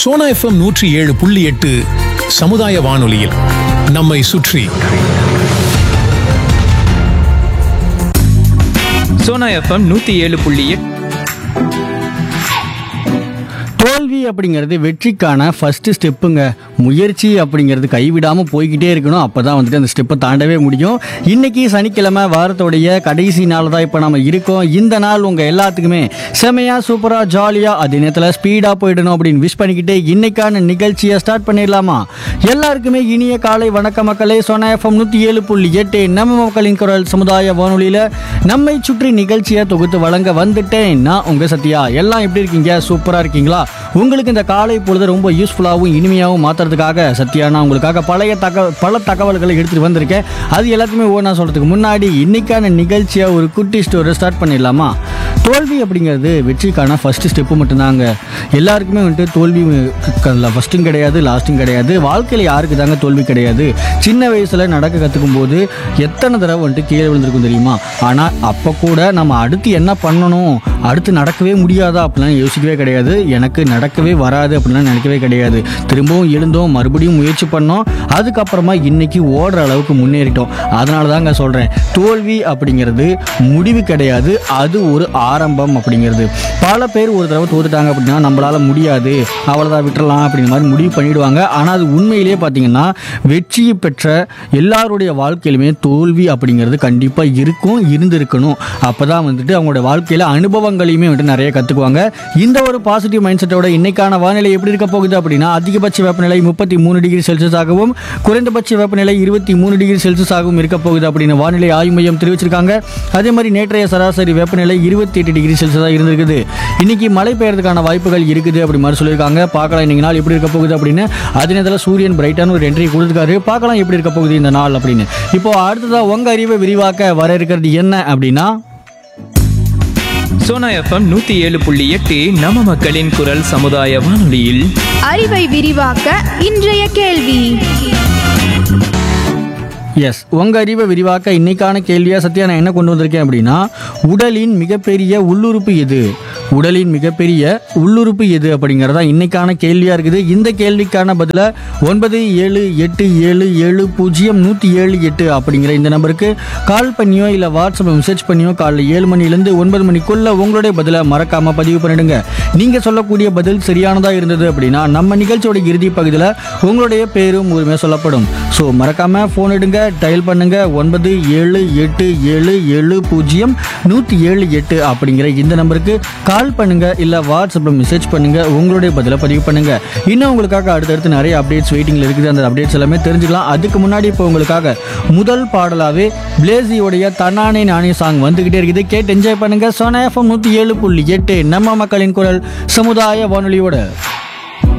Sona FM நூற்றி ஏழு புள்ளி எட்டு சமுதாய வானொலியில் நம்மை சுற்றி சோனா எஃப்எம் நூற்றி ஏழு புள்ளி எட்டு தோல்வி அப்படிங்கிறது வெற்றிக்கான ஃபர்ஸ்ட் ஸ்டெப்புங்க முயற்சி அப்படிங்கிறது கைவிடாமல் போய்கிட்டே இருக்கணும் அப்போ தான் வந்துட்டு அந்த ஸ்டெப்பை தாண்டவே முடியும் இன்னைக்கு சனிக்கிழமை வாரத்தோடைய கடைசி நாள் தான் இப்போ நம்ம இருக்கோம் இந்த நாள் உங்கள் எல்லாத்துக்குமே செமையாக சூப்பராக ஜாலியாக அதே நேரத்தில் ஸ்பீடாக போயிடணும் அப்படின்னு விஷ் பண்ணிக்கிட்டு இன்னைக்கான நிகழ்ச்சியை ஸ்டார்ட் பண்ணிடலாமா எல்லாருக்குமே இனிய காலை வணக்க மக்களே சோனா எஃப்எம் நூற்றி ஏழு புள்ளி எட்டு நம்ம மக்களின் குரல் சமுதாய வானொலியில் நம்மை சுற்றி நிகழ்ச்சியை தொகுத்து வழங்க வந்துட்டேன் நான் உங்கள் சத்யா எல்லாம் எப்படி இருக்கீங்க சூப்பராக இருக்கீங்களா உங்களுக்கு இந்த காலை பொழுது ரொம்ப யூஸ்ஃபுல்லாகவும் இனிமையாகவும் மாற்றுறதுக்காக சத்யா நான் உங்களுக்காக பழைய தக பல தகவல்களை எடுத்துகிட்டு வந்திருக்கேன் அது எல்லாத்தையுமே ஒவ்வொன்றா சொல்கிறதுக்கு முன்னாடி இன்னைக்கான நிகழ்ச்சியை ஒரு குட்டி ஸ்டோரி ஸ்டார்ட் பண்ணிடலாமா தோல்வி அப்படிங்கிறது வெற்றிக்கான ஃபர்ஸ்ட் ஸ்டெப்பு மட்டும்தாங்க எல்லாருக்குமே வந்துட்டு தோல்வி ஃபஸ்ட்டும் கிடையாது லாஸ்ட்டும் கிடையாது வாழ்க்கையில் யாருக்கு தாங்க தோல்வி கிடையாது சின்ன வயசில் நடக்க கற்றுக்கும் போது எத்தனை தடவை வந்துட்டு கீழே விழுந்திருக்கும் தெரியுமா ஆனால் அப்போ கூட நம்ம அடுத்து என்ன பண்ணணும் அடுத்து நடக்கவே முடியாதா அப்படிலாம் யோசிக்கவே கிடையாது எனக்கு நடக்கவே வராது அப்படிலாம் நினைக்கவே கிடையாது திரும்பவும் எழுந்தோம் மறுபடியும் முயற்சி பண்ணோம் அதுக்கப்புறமா இன்னைக்கு ஓடுற அளவுக்கு முன்னேறிட்டோம் அதனால தாங்க சொல்கிறேன் தோல்வி அப்படிங்கிறது முடிவு கிடையாது அது ஒரு ஆரம்பம் அப்படிங்கிறது பல பேர் ஒரு தடவை தோத்துட்டாங்க அப்படின்னா நம்மளால முடியாது அவ்வளோதான் விட்டுறலாம் அப்படிங்கிற மாதிரி முடிவு பண்ணிடுவாங்க ஆனால் அது உண்மையிலேயே பார்த்தீங்கன்னா வெற்றி பெற்ற எல்லாருடைய வாழ்க்கையிலுமே தோல்வி அப்படிங்கிறது கண்டிப்பாக இருக்கும் இருந்திருக்கணும் அப்போ தான் வந்துட்டு அவங்களோட வாழ்க்கையில் அனுபவங்களையுமே வந்துட்டு நிறைய கற்றுக்குவாங்க இந்த ஒரு பாசிட்டிவ் மைண்ட் செட்டோட இன்னைக்கான வானிலை எப்படி இருக்க போகுது அப்படின்னா அதிகபட்ச வெப்பநிலை முப்பத்தி மூணு டிகிரி செல்சியஸாகவும் குறைந்தபட்ச வெப்பநிலை இருபத்தி மூணு டிகிரி செல்சியஸாகவும் இருக்க போகுது அப்படின்னு வானிலை ஆய்வு மையம் தெரிவிச்சிருக்காங்க அதே மாதிரி நேற்றைய சராசரி வெப்பநிலை இருபத்தி எட்டு டிகிரி செல்சியஸாக இருந்திருக்குது இன்னைக்கு மழை பெய்யறதுக்கான வாய்ப்புகள் இருக்குது அப்படி மாதிரி சொல்லியிருக்காங்க பார்க்கலாம் இன்னைக்கு நாள் எப்படி இருக்க போகுது அப்படின்னு அதே நேரத்தில் சூரியன் பிரைட்டான ஒரு என்ட்ரி கொடுத்துருக்காரு பார்க்கலாம் எப்படி இருக்க போகுது இந்த நாள் அப்படின்னு இப்போ அடுத்ததா உங்க அறிவை விரிவாக்க வர இருக்கிறது என்ன அப்படின்னா சோனா எஃப்எம் நூற்றி ஏழு புள்ளி எட்டு நம்ம மக்களின் குரல் சமுதாய வானொலியில் அறிவை விரிவாக்க இன்றைய கேள்வி எஸ் உங்க அறிவை விரிவாக்க இன்னைக்கான கேள்வியா சத்யா நான் என்ன கொண்டு வந்திருக்கேன் அப்படின்னா உடலின் மிகப்பெரிய உள்ளுறுப்பு எது உடலின் மிகப்பெரிய உள்ளுறுப்பு எது அப்படிங்கிறதா இன்னைக்கான கேள்வியா இருக்குது இந்த கேள்விக்கான பதில ஒன்பது ஏழு எட்டு ஏழு ஏழு பூஜ்ஜியம் நூற்றி ஏழு எட்டு அப்படிங்கிற இந்த நம்பருக்கு கால் பண்ணியோ இல்லை வாட்ஸ்அப் மெசேஜ் பண்ணியோ காலைல ஏழு மணிலேருந்து ஒன்பது மணிக்குள்ள உங்களுடைய பதிலை மறக்காம பதிவு பண்ணிடுங்க நீங்க சொல்லக்கூடிய பதில் சரியானதா இருந்தது அப்படின்னா நம்ம நிகழ்ச்சியோட இறுதி பகுதியில் உங்களுடைய பேரும் உரிமையாக சொல்லப்படும் ஸோ மறக்காம ஃபோன் எடுங்க டயல் பண்ணுங்க ஒன்பது ஏழு எட்டு ஏழு ஏழு பூஜ்ஜியம் நூற்றி ஏழு எட்டு அப்படிங்கிற இந்த நம்பருக்கு கால் பண்ணுங்க இல்லை வாட்ஸ்அப்பில் மெசேஜ் பண்ணுங்க உங்களுடைய பதிலை பதிவு பண்ணுங்க இன்னும் உங்களுக்காக அடுத்தடுத்து நிறைய அப்டேட்ஸ் வெயிட்டிங்கில் இருக்குது அந்த அப்டேட்ஸ் எல்லாமே தெரிஞ்சுக்கலாம் அதுக்கு முன்னாடி இப்போ உங்களுக்காக முதல் பாடலாவே பிளேசியோடைய தன்னானே நானே சாங் வந்துகிட்டே இருக்குது கேட்டு என்ஜாய் பண்ணுங்க சோனா எஃப்எம் நூற்றி ஏழு புள்ளி எட்டு நம்ம மக்களின் குரல் சமுதாய வானொலியோட